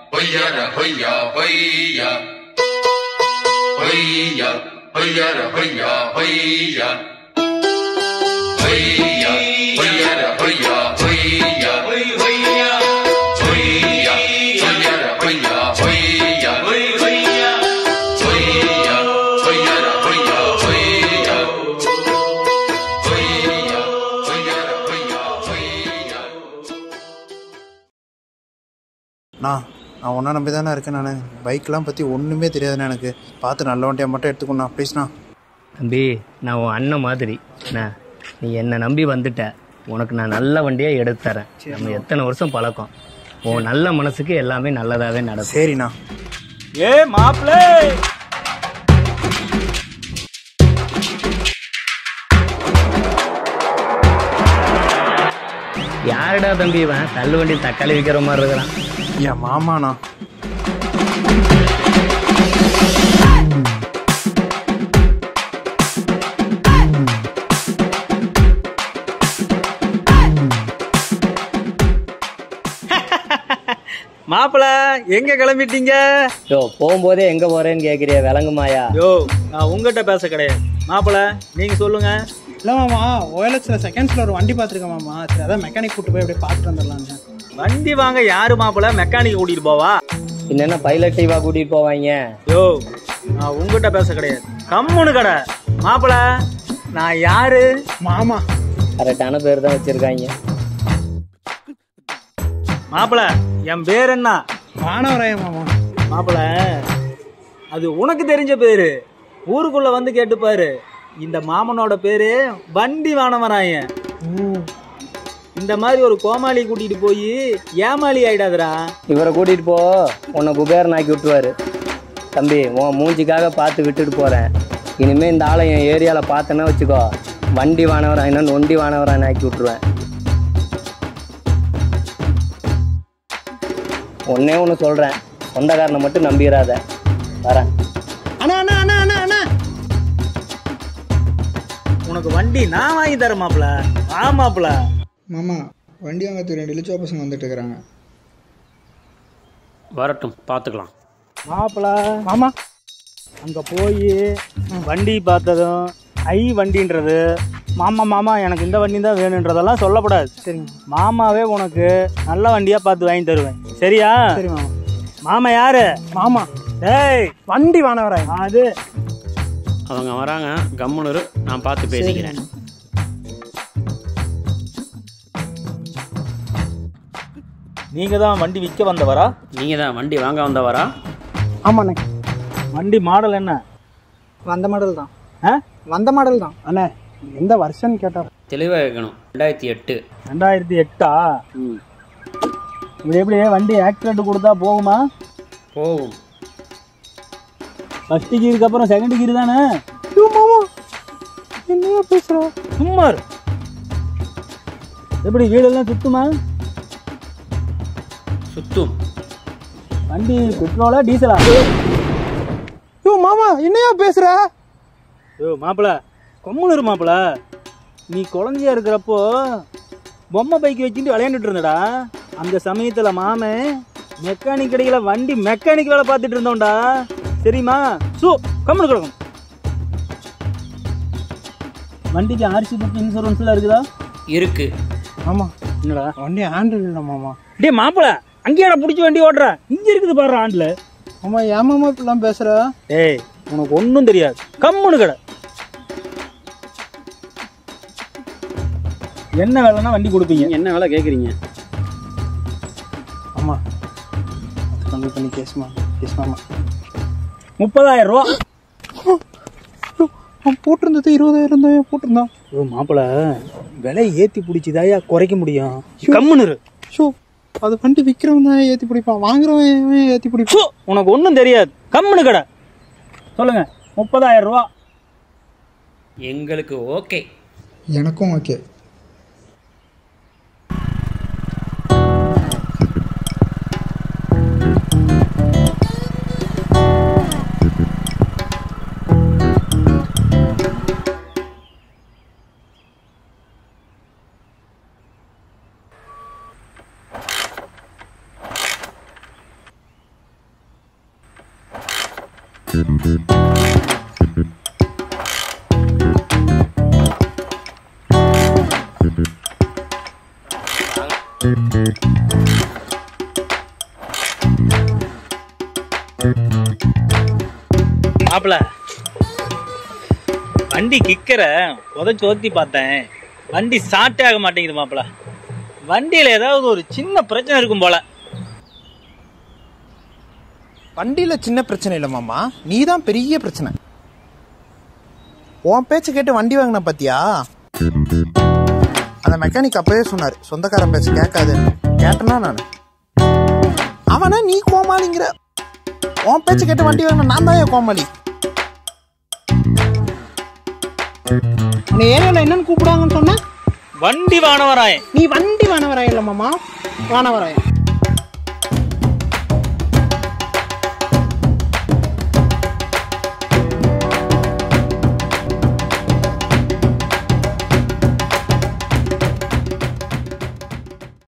ஹொய்யர ஹொய்யா ஹொய்யா ஹொய்யா ஹொய்யர ஹொய்யா ஹொய்யா ஹொய்யா ஹொய்யர ஹொய்யா ஹொய்யா ஹொய்யா ஹொய்யா ஹொய்யர ஹொய்யா ஹொய்யா ஹொய்யா ஹொய்யா ஹொய்யர ஹொய்யா ஹொய்யா ஹொய்யா ஹொய்யர ஹொய்யா ஹொய்யா நான் நான் ஒன்றா நம்பி தானே இருக்கேன் நான் பைக்லாம் பற்றி ஒன்றுமே தெரியாதுண்ணே எனக்கு பார்த்து நல்ல வண்டியை மட்டும் எடுத்துக்கோண்ணா ப்ளீஸ்ண்ணா தம்பி நான் உன் அண்ணன் மாதிரி என்ன நீ என்னை நம்பி வந்துட்ட உனக்கு நான் நல்ல வண்டியாக எடுத்து தரேன் நம்ம எத்தனை வருஷம் பழக்கம் உன் நல்ல மனசுக்கு எல்லாமே நல்லதாகவே நடக்கும் சரிண்ணா ஏ மாப்பிள்ள யாருடா தம்பி இவன் தள்ளு வண்டி தக்காளி விற்கிற மாதிரி இருக்கிறான் என் மாமாண்ணா மாப்பிள்ள எங்க கிளம்பிட்டீங்க யோ போகும்போதே எங்கே போகிறேன்னு கேட்குறிய விளங்குமாயா யோ நான் உங்ககிட்ட பேச கிடையாது மாப்பிள்ள நீங்க சொல்லுங்க இல்லை மாமா ஓஎல்எக்ஸில் செகண்ட்ஸில் ஒரு வண்டி பார்த்துருக்கேன் மாமா சரி அதான் மெக்கானிக் கூட்டு போய் அப்படியே பார்த்துட்டு வந்துடலான்னு வண்டி வாங்க யாரு மாப்பிள்ள மெக்கானிக் கூட்டிட்டு போவா என்னென்ன பைலட் டிவா கூட்டிகிட்டு போவாங்க யோ நான் உங்ககிட்ட பேச கிடையாது கம்முனு கடை மாப்பிள்ள நான் யாரு மாமா கரெக்டான பேர் தான் வச்சுருக்காங்க மாப்பிள்ள என் பேர் என்ன வானவராயன் மாமா மாப்பிள்ள அது உனக்கு தெரிஞ்ச பேரு ஊருக்குள்ள வந்து கேட்டுப்பாரு இந்த மாமனோட பேரு வண்டி வானவராயன் இந்த மாதிரி ஒரு கோமாளி கூட்டிட்டு போய் ஏமாளி ஆயிடாதடா இவரை கூட்டிகிட்டு போ உன்னை குபேரன் ஆக்கி விட்டுருவாரு தம்பி உன் மூஞ்சிக்காக பார்த்து விட்டுட்டு போகிறேன் இனிமேல் இந்த ஆளை என் ஏரியாவில் பார்த்தேன்னா வச்சுக்கோ வண்டி வானவரான் இன்னும் நொண்டி வானவரான் ஆக்கி விட்டுருவேன் ஒன்னே ஒன்று சொல்கிறேன் சொந்தக்காரனை மட்டும் நம்பிடாத வரேன் அண்ணா அண்ணா அண்ணா அண்ணா அண்ணா உனக்கு வண்டி நான் வாங்கி தரேன் மாப்பிள வா மாப்பிள மாமா வண்டி வாங்கிறதுக்கு ரெண்டு இளிச்சோ பசங்க வந்துட்டு இருக்கிறாங்க வரட்டும் பார்த்துக்கலாம் மாப்பிள மாமா அங்க போய் வண்டி பார்த்ததும் ஐ வண்டின்றது மாமா மாமா எனக்கு இந்த வண்டி தான் வேணுன்றதெல்லாம் சொல்லக்கூடாது சரிங்க மாமாவே உனக்கு நல்ல வண்டியா பார்த்து வாங்கி தருவேன் சரியா சரி மாமா மாமா யாரு மாமா டேய் வண்டி வானவராயன் அது அவங்க வராங்க கம்முனரு நான் பார்த்து பேசிக்கிறேன் நீங்க தான் வண்டி விற்க வந்தவரா நீங்கள் தான் வண்டி வாங்க வந்தவரா ஆமாண்ணே வண்டி மாடல் என்ன வந்த மாடல் தான் ஆ? வந்த மாடல் தான் அண்ணே எந்த வருஷம்னு கேட்டா தெளிவாக இருக்கணும் ரெண்டாயிரத்தி எட்டு ரெண்டாயிரத்தி எட்டா இது எப்படி வண்டி ஆக்சிடென்ட் கொடுத்தா போகுமா போகும் ஃபர்ஸ்ட் கீருக்கு அப்புறம் செகண்ட் கீர் தானே மாமா என்னையா பேசுற சும்மா இரு. எப்படி வீடெல்லாம் சுத்துமா சுத்தும் வண்டி பெட்ரோலா டீசலா யோ மாமா என்னையா பேசுற ஐயோ மாப்பிள கொம்முனு இரு மாப்பிள நீ குழந்தையா இருக்கிறப்போ பொம்மை பைக் வச்சுட்டு விளையாண்டுட்டு இருந்தடா அந்த சமயத்துல மாமன் மெக்கானிக் கடையில வண்டி மெக்கானிக் வேலை பார்த்துட்டு இருந்தோம்டா தெரியுமா சூ கம்முனு கிடக்கும் வண்டிக்கு ஆர்சி புக் இன்சூரன்ஸ்லாம் இருக்குதா இருக்கு ஆமா என்னடா வண்டி ஹேண்டில் இல்லை மாமா டேய் மாப்பிள அங்கேயாடா பிடிச்சி வண்டி ஓட்டுற இங்க இருக்குது பாரு ஆண்டில் ஆமா ஏன் மாமா இப்படிலாம் பேசுற ஏய் உனக்கு ஒன்றும் தெரியாது கம்முனு கடை என்ன வேலைன்னா வண்டி கொடுப்பீங்க என்ன வேலை கேட்குறீங்க ஆமா கம்மி பண்ணி கேஸ் மாமா கேஸ் மாமா முப்பதாயிரம் ரூபா அவன் போட்டிருந்தது இருபதாயிரம் தான் போட்டிருந்தான் ஓ மாப்பிள விலை ஏத்தி பிடிச்சிதாயா குறைக்க முடியும் கம்முனு இரு. ஷோ அது வண்டி விற்கிறவன் தான் ஏற்றி பிடிப்பான் வாங்குறவன் ஏற்றி பிடிப்பான் சு, உனக்கு ஒன்றும் தெரியாது கம்முனு கடை சொல்லுங்க முப்பதாயிரம் ரூபா எங்களுக்கு ஓகே எனக்கும் ஓகே மாப்பிள வண்டி கிக்கற உதச்சு ஓத்தி பார்த்தேன் வண்டி ஸ்டார்ட்டே ஆக மாட்டேங்குது மாப்பிள வண்டியில ஏதாவது ஒரு சின்ன பிரச்சனை இருக்கும் போல வண்டியில் சின்ன பிரச்சனை இல்லை மாமா நீ தான் பெரிய பிரச்சனை உன் பேச்சு கேட்டு வண்டி வாங்கின பாத்தியா அந்த மெக்கானிக் அப்பவே சொன்னார் சொந்தக்காரன் பேச்சு கேட்காதுன்னு கேட்டனா நான் அவனா நீ கோமாளிங்கிற உன் பேச்சு கேட்டு வண்டி வாங்கின நான் தான் என் கோமாளி உன்னை ஏரியாவில் என்னன்னு கூப்பிடுவாங்கன்னு சொன்ன வண்டி வானவராயன் நீ வண்டி வானவராயம் இல்லை மாமா வானவராயம்